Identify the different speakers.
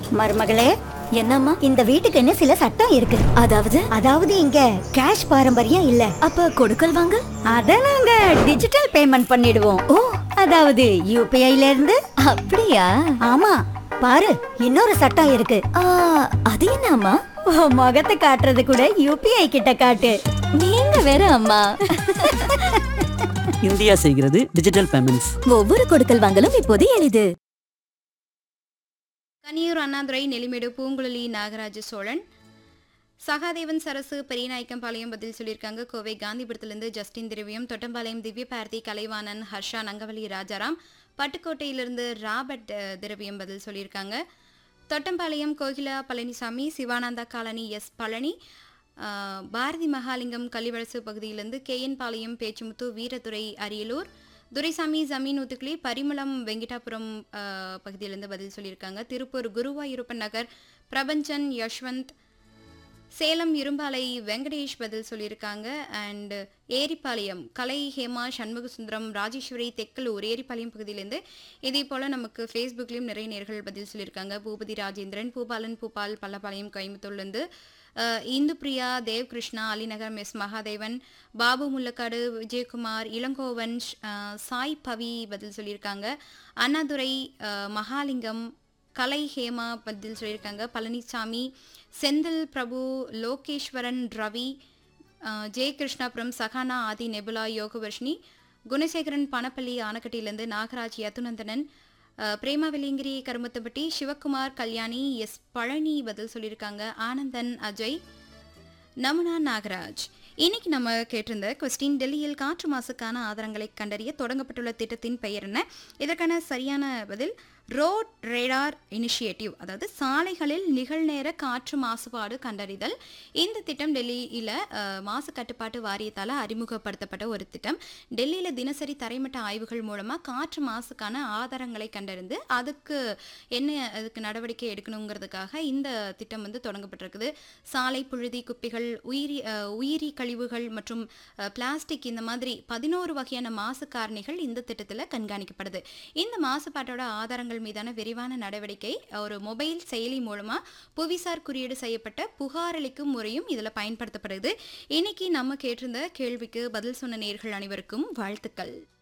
Speaker 1: மருமகளே
Speaker 2: என்னம்மா
Speaker 1: இந்த வீட்டுக்குன்னு சில சட்டம் இருக்கு
Speaker 2: அதாவது
Speaker 1: அதாவது இங்க கேஷ் பாரம்பரியம் இல்ல
Speaker 2: அப்ப கொடுக்கல் வாங்க
Speaker 1: அத நாங்க டிஜிட்டல் பேமெண்ட் பண்ணிடுவோம் ஓ அதாவது யூபிஐல இருந்து
Speaker 2: அப்படியா
Speaker 1: ஆமா பாரு இன்னொரு சட்டம் இருக்கு
Speaker 2: ஆ, அது என்னம்மா
Speaker 1: உன் முகத்தை காட்டுறது கூட யூபிஐ கிட்ட காட்டு
Speaker 2: நீங்க வேற அம்மா
Speaker 3: இந்தியா செய்கிறது டிஜிட்டல் பேமெண்ட்ஸ்
Speaker 2: ஒவ்வொரு கொடுக்கல் வாங்கலும் இப்போது எளிது
Speaker 4: கனியூர் அண்ணாதுரை நெல்லிமேடு பூங்குழலி நாகராஜ சோழன் சகாதேவன் சரசு பெரியநாயக்கம்பாளையம் பதில் சொல்லியிருக்காங்க கோவை காந்திபுரத்திலிருந்து ஜஸ்டின் திரவியம் தொட்டம்பாளையம் திவ்ய பாரதி கலைவாணன் ஹர்ஷா நங்கவலி ராஜாராம் பட்டுக்கோட்டையிலிருந்து ராபர்ட் அஹ், திரவியம் பதில் சொல்லியிருக்காங்க தொட்டம்பாளையம் கோகிலா பழனிசாமி சிவானந்தா காலனி எஸ் பழனி அஹ், பாரதி மகாலிங்கம் கள்ளிவளசு பகுதியிலிருந்து கேஎன் பாளையம் பேச்சுமுத்து வீரதுரை அரியலூர் துரைசாமி ஜமீன் ஊத்துக்குளி பரிமளம் வெங்கிட்டாபுரம் அஹ், பகுதியிலிருந்து பதில் சொல்லியிருக்காங்க திருப்பூர் குருவாயூரப்பன் நகர் பிரபஞ்சன் யஷ்வந்த் சேலம் இரும்பாலை வெங்கடேஷ் பதில் சொல்லியிருக்காங்க அண்ட் ஏரிப்பாளையம் கலை ஹேமா சண்முகசுந்தரம் ராஜேஸ்வரி தெக்கலூர் ஏரிப்பாளையம் பகுதியிலேருந்து இதே போல் நமக்கு ஃபேஸ்புக்லேயும் நிறைய நேர்கள் பதில் சொல்லியிருக்காங்க பூபதி ராஜேந்திரன் பூபாலன் பூபால் பல்லப்பாளையம் கோயம்புத்தூர்லேருந்து அஹ், இந்து பிரியா தேவ் கிருஷ்ணா அலிநகர் எஸ் மகாதேவன் பாபு முல்லக்காடு விஜயகுமார் இளங்கோவன் அஹ், சாய் பவி பதில் சொல்லியிருக்காங்க அண்ணாதுரை அஹ், மகாலிங்கம் கலை ஹேமா பதில் சொல்லியிருக்காங்க பழனிசாமி செந்தில் பிரபு லோகேஸ்வரன் ரவி அஹ், ஜெய கிருஷ்ணாபுரம் சகானா ஆதி நெபுலா யோகவர்ஷினி குணசேகரன் பணப்பள்ளி ஆனக்கட்டியிலிருந்து நாகராஜ் யதுநந்தனன் அஹ், பிரேமா வெலிங்கிரி கருமத்தப்பட்டி சிவக்குமார் கல்யாணி எஸ் பழனி பதில் சொல்லியிருக்காங்க ஆனந்தன் அஜய் நமுனா நாகராஜ் இன்னைக்கு நம்ம கேட்டிருந்த கொஸ்டின் டெல்லியில் காற்று மாசுக்கான ஆதாரங்களை கண்டறிய தொடங்கப்பட்டுள்ள திட்டத்தின் பெயர் என்ன இதற்கான சரியான பதில் ரோட் ரேடார் இனிஷியேட்டிவ் அதாவது சாலைகளில் நிகழ்நேர காற்று மாசுபாடு கண்டறிதல் இந்த திட்டம் டெல்லியில் அஹ், மாசு கட்டுப்பாட்டு வாரியத்தால் அறிமுகப்படுத்தப்பட்ட ஒரு திட்டம் டெல்லியில் தினசரி தரைமட்ட ஆய்வுகள் மூலமாக காற்று மாசுக்கான ஆதாரங்களை கண்டறிந்து அதுக்கு என்ன அதுக்கு நடவடிக்கை எடுக்கணுங்கிறதுக்காக இந்த திட்டம் வந்து தொடங்கப்பட்டிருக்குது சாலை புழுதி குப்பைகள் உயிரி அஹ், உயிரி கழிவுகள் மற்றும் அஹ், பிளாஸ்டிக் இந்த மாதிரி பதினோரு வகையான மாசு காரணிகள் இந்த திட்டத்தில் கண்காணிக்கப்படுது இந்த மாசுபாட்டோட ஆதாரங்கள் மீதான விரிவான நடவடிக்கை ஒரு மொபைல் செயலி மூலமாக புவிசார் குறியீடு செய்யப்பட்ட புகாரளிக்கும் முறையும் இதில் பயன்படுத்தப்படுது இன்னைக்கு நம்ம கேட்டிருந்த கேள்விக்கு பதில் சொன்ன நேர்கள் அனைவருக்கும் வாழ்த்துக்கள்